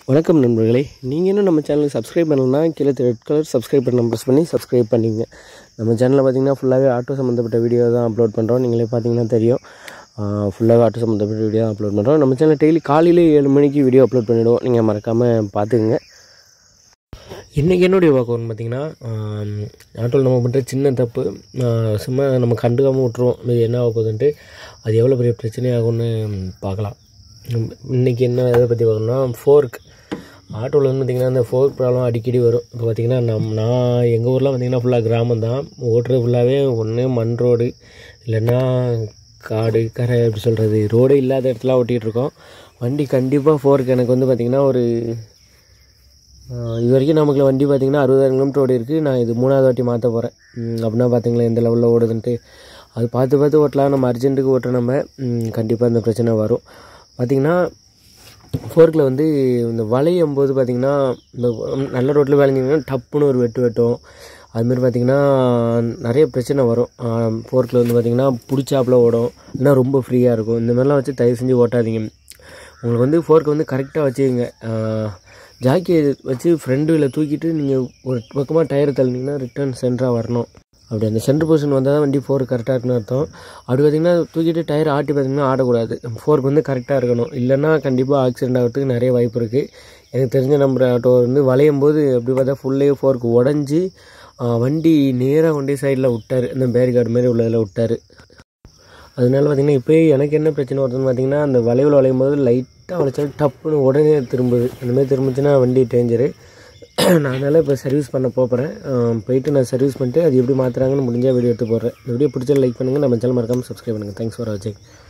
வணக்கம் நண்பர்களே நீங்கள் இன்னும் நம்ம சேனலுக்கு சப்ஸ்கிரைப் பண்ணலன்னா கீழே ரெட் கலர் சப்ஸ்கிரைப் பண்ண ப்ரெஸ் பண்ணி சப்ஸ்கிரைப் பண்ணிங்க நம்ம சேனலில் பார்த்தீங்கன்னா ஃபுல்லாகவே ஆட்டோ சம்மந்தப்பட்ட வீடியோ தான் அப்லோட் பண்ணுறோம் நீங்களே பார்த்தீங்கன்னா தெரியும் ஃபுல்லாகவே ஆட்டோ சம்மந்தப்பட்ட வீடியோ தான் அப்லோட் பண்ணுறோம் நம்ம சேனல் டெய்லி காலையிலே ஏழு மணிக்கு வீடியோ அப்லோட் பண்ணிவிடுவோம் நீங்கள் மறக்காமல் பார்த்துக்குங்க இன்றைக்கி என்னுடைய வாக்கு பார்த்தீங்கன்னா ஆட்டோவில் நம்ம பண்ணுற சின்ன தப்பு ஆஹ் சும்மா நம்ம கண்டுக்காமல் விட்ருவோம் இது என்ன ஆக போகுதுன்ட்டு அது எவ்வளோ பெரிய பிரச்சனையாகும்னு பார்க்கலாம் இன்றைக்கி என்ன எதை பற்றி பார்க்கணும்னா ஃபோர்க் ஆட்டோவில் வந்து பார்த்திங்கன்னா அந்த ஃபோர்க் ப்ராப்ளம் அடிக்கடி வரும் இப்போ பார்த்திங்கன்னா நம் நான் எங்கள் ஊர்லாம் பார்த்திங்கன்னா ஃபுல்லாக கிராமம் தான் ஓட்டுறது ஃபுல்லாகவே ஒன்று மண் ரோடு இல்லைன்னா காடு கரை எப்படி சொல்கிறது ரோடே இல்லாத இடத்துல ஓட்டிகிட்டு இருக்கோம் வண்டி கண்டிப்பாக ஃபோர்க் எனக்கு வந்து பார்த்திங்கன்னா ஒரு ஆஹ் இது வரைக்கும் நமக்கு வண்டி பார்த்திங்கன்னா அறுபதாயிரம் கிலோமீட்டர் ஓடி இருக்குது நான் இது மூணாவது வாட்டி மாற்ற போகிறேன் அப்படின்னா பார்த்தீங்களா எந்த லெவலில் ஓடுதுன்ட்டு அது பார்த்து பார்த்து ஓட்டலாம் நம்ம அர்ஜென்ட்டுக்கு ஓட்டுற நம்ம கண்டிப்பாக இந்த பிரச்சனை வரும் பார்த்திங்கன்னா ஃபோர்க்கில் வந்து இந்த வளையும் போது பார்த்திங்கன்னா இந்த நல்ல ரோட்டில் விளைஞ்சிங்கன்னா டப்புன்னு ஒரு வெட்டு வெட்டும் அதுமாரி பார்த்திங்கன்னா நிறைய பிரச்சனை வரும் ஃபோர்க்கில் வந்து பார்த்திங்கன்னா பிடிச்சாப்புல ஓடும் இல்லைன்னா ரொம்ப ஃப்ரீயாக இருக்கும் இந்த மாதிரிலாம் வச்சு தயவு செஞ்சு ஓட்டாதீங்க உங்களுக்கு வந்து ஃபோர்க்கை வந்து கரெக்டாக வச்சுக்கோங்க ஜாக்கியை வச்சு ஃப்ரண்ட் வீலை தூக்கிட்டு நீங்கள் ஒரு பக்கமாக டயர் தள்ளினீங்கன்னா ரிட்டர்ன் சென்டராக வரணும் அப்படி அந்த சென்டர் பொசிஷன் வந்தால் தான் வண்டி ஃபோர் கரெக்டாக இருக்குன்னு அர்த்தம் அப்படி பார்த்திங்கன்னா தூக்கிட்டு டயர் ஆட்டி பார்த்திங்கன்னா ஆடக்கூடாது ஃபோர்க்கு வந்து கரெக்டாக இருக்கணும் இல்லைன்னா கண்டிப்பாக ஆக்சிடென்ட் ஆகிறதுக்கு நிறைய வாய்ப்பு இருக்குது எனக்கு தெரிஞ்ச நம்பர் ஆட்டோ வந்து வளையும் போது அப்படி பார்த்தா ஃபுல்லே ஃபோர்க்கு உடஞ்சி வண்டி நேராக வண்டி சைடில் விட்டார் இந்த பேரிகார்டு மாதிரி உள்ளதில் விட்டார் அதனால பார்த்திங்கன்னா இப்போ எனக்கு என்ன பிரச்சனை வருதுன்னு பார்த்தீங்கன்னா அந்த வளைவில் வளையும் போது லைட்டாக வளைச்சாலும் டப்புன்னு உடனே திரும்புது அந்த மாதிரி திரும்பிச்சுன்னா வண்டி டேஞ்சரு நான் அதனால் இப்போ சர்வீஸ் பண்ண போகிறேன் போயிட்டு நான் சர்வீஸ் பண்ணிட்டு அது எப்படி மாற்றுறாங்கன்னு முடிஞ்சால் வீடியோ எடுத்து போடுறேன் இந்த வீடியோ பிடிச்சா லைக் பண்ணுங்கள் நம்ம சேனல் மறக்காமல் சப்ஸ்கிரைப் பண்ணுங்கள் தேங்க்ஸ் ஃபார் வாட்சிங்